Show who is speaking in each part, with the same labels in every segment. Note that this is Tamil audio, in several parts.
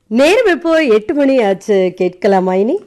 Speaker 1: நேரம் இப்போ எட்டு மணி ஆச்சு கேட்கலாமா இனி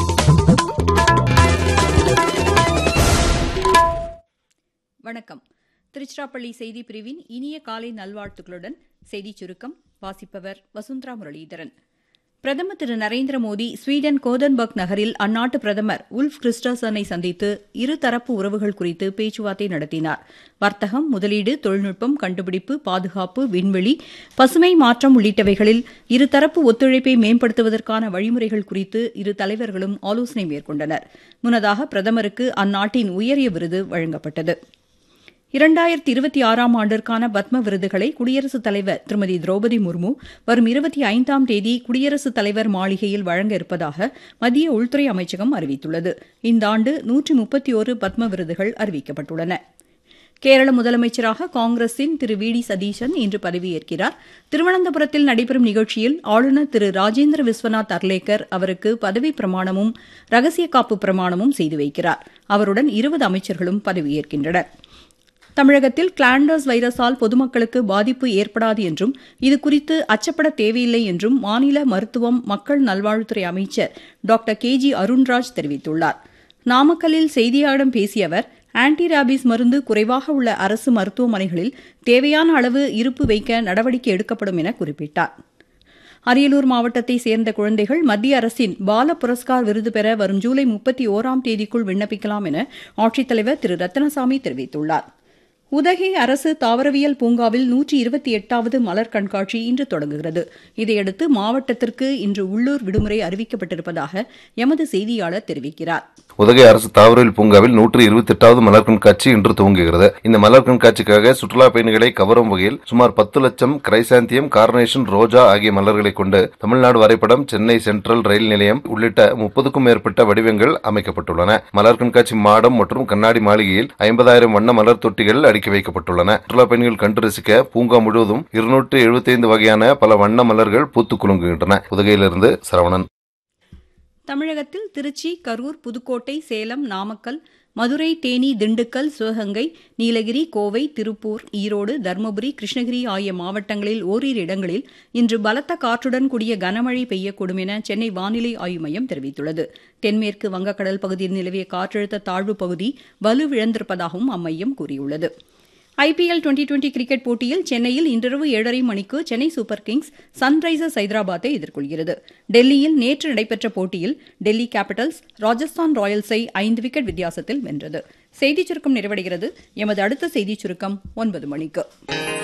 Speaker 2: வணக்கம் திருச்சிராப்பள்ளி செய்தி பிரிவின் இனிய காலை நல்வாழ்த்துக்களுடன் செய்திச் சுருக்கம் வாசிப்பவர் வசுந்தரா முரளிதரன் பிரதமர் திரு நரேந்திர மோடி ஸ்வீடன் கோதன்பர்க் நகரில் அந்நாட்டு பிரதமர் உல்ஃப் கிறிஸ்டர்சனை சந்தித்து இருதரப்பு உறவுகள் குறித்து பேச்சுவார்த்தை நடத்தினார் வர்த்தகம் முதலீடு தொழில்நுட்பம் கண்டுபிடிப்பு பாதுகாப்பு விண்வெளி பசுமை மாற்றம் உள்ளிட்டவைகளில் இருதரப்பு ஒத்துழைப்பை மேம்படுத்துவதற்கான வழிமுறைகள் குறித்து இரு தலைவர்களும் ஆலோசனை மேற்கொண்டனர் முன்னதாக பிரதமருக்கு அந்நாட்டின் உயரிய விருது வழங்கப்பட்டது இரண்டாயிரத்தி இருபத்தி ஆறாம் ஆண்டிற்கான பத்ம விருதுகளை குடியரசுத் தலைவர் திருமதி திரௌபதி முர்மு வரும் இருபத்தி ஐந்தாம் தேதி குடியரசுத் தலைவர் மாளிகையில் வழங்க இருப்பதாக மத்திய உள்துறை அமைச்சகம் அறிவித்துள்ளது இந்த ஆண்டு நூற்றி முப்பத்தி ஒரு பத்ம விருதுகள் அறிவிக்கப்பட்டுள்ளன கேரள முதலமைச்சராக காங்கிரசின் திரு வி டி சதீஷன் இன்று பதவியேற்கிறார் திருவனந்தபுரத்தில் நடைபெறும் நிகழ்ச்சியில் ஆளுநர் திரு ராஜேந்திர விஸ்வநாத் அர்லேக்கர் அவருக்கு பதவி பிரமாணமும் ரகசிய காப்பு பிரமாணமும் செய்து வைக்கிறார் அவருடன் இருபது அமைச்சர்களும் பதவியேற்கின்றனர் தமிழகத்தில் கிளாண்டர்ஸ் வைரஸால் பொதுமக்களுக்கு பாதிப்பு ஏற்படாது என்றும் இதுகுறித்து அச்சப்பட தேவையில்லை என்றும் மாநில மருத்துவம் மக்கள் நல்வாழ்வுத்துறை அமைச்சர் டாக்டர் கே ஜி அருண்ராஜ் தெரிவித்துள்ளார் நாமக்கல்லில் செய்தியாளர்களிடம் பேசிய அவர் ஆன்டி ராபிஸ் மருந்து குறைவாக உள்ள அரசு மருத்துவமனைகளில் தேவையான அளவு இருப்பு வைக்க நடவடிக்கை எடுக்கப்படும் என குறிப்பிட்டார் அரியலூர் மாவட்டத்தை சேர்ந்த குழந்தைகள் மத்திய அரசின் பால புரஸ்கார் விருது பெற வரும் ஜூலை முப்பத்தி ஓராம் தேதிக்குள் விண்ணப்பிக்கலாம் என ஆட்சித்தலைவர் திரு ரத்னசாமி தெரிவித்துள்ளார் உதகை அரசு தாவரவியல் பூங்காவில் நூற்றி இருபத்தி எட்டாவது மலர் கண்காட்சி இன்று தொடங்குகிறது இதையடுத்து மாவட்டத்திற்கு இன்று உள்ளூர் விடுமுறை அறிவிக்கப்பட்டிருப்பதாக எமது செய்தியாளர் தெரிவிக்கிறார்
Speaker 3: உதகை அரசு தாவரவியல் பூங்காவில் நூற்றி இருபத்தி எட்டாவது மலர் கண்காட்சி இன்று துவங்குகிறது இந்த மலர் கண்காட்சிக்காக சுற்றுலா பயணிகளை கவரும் வகையில் சுமார் பத்து லட்சம் கிரைசாந்தியம் கார்னேஷன் ரோஜா ஆகிய மலர்களை கொண்டு தமிழ்நாடு வரைபடம் சென்னை சென்ட்ரல் ரயில் நிலையம் உள்ளிட்ட முப்பதுக்கும் மேற்பட்ட வடிவங்கள் அமைக்கப்பட்டுள்ளன மலர் கண்காட்சி மாடம் மற்றும் கண்ணாடி மாளிகையில் ஐம்பதாயிரம் வண்ண மலர் தொட்டிகள் அடுக்கி வைக்கப்பட்டுள்ளன சுற்றுலா பயணிகள் கண்டு ரசிக்க பூங்கா முழுவதும் இருநூற்று எழுபத்தைந்து வகையான பல வண்ண மலர்கள் பூத்து குலுங்குகின்றன உதகையிலிருந்து சரவணன்
Speaker 2: தமிழகத்தில் திருச்சி கரூர் புதுக்கோட்டை சேலம் நாமக்கல் மதுரை தேனி திண்டுக்கல் சிவகங்கை நீலகிரி கோவை திருப்பூர் ஈரோடு தருமபுரி கிருஷ்ணகிரி ஆகிய மாவட்டங்களில் ஓரிரு இடங்களில் இன்று பலத்த காற்றுடன் கூடிய கனமழை பெய்யக்கூடும் என சென்னை வானிலை ஆய்வு மையம் தெரிவித்துள்ளது தென்மேற்கு வங்கக்கடல் பகுதியில் நிலவிய காற்றழுத்த தாழ்வு பகுதி வலுவிழந்திருப்பதாகவும் அம்மையம் கூறியுள்ளது ஐபிஎல் டுவெண்டி டுவெண்டி கிரிக்கெட் போட்டியில் சென்னையில் இன்றிரவு ஏழரை மணிக்கு சென்னை சூப்பர் கிங்ஸ் சன்ரைசர்ஸ் ஹைதராபாத்தை எதிர்கொள்கிறது டெல்லியில் நேற்று நடைபெற்ற போட்டியில் டெல்லி கேபிட்டல்ஸ் ராஜஸ்தான் ராயல்ஸை ஐந்து விக்கெட் வித்தியாசத்தில் வென்றது செய்திச் சுருக்கம் நிறைவடைகிறது எமது அடுத்த செய்திச் சுருக்கம் ஒன்பது மணிக்கு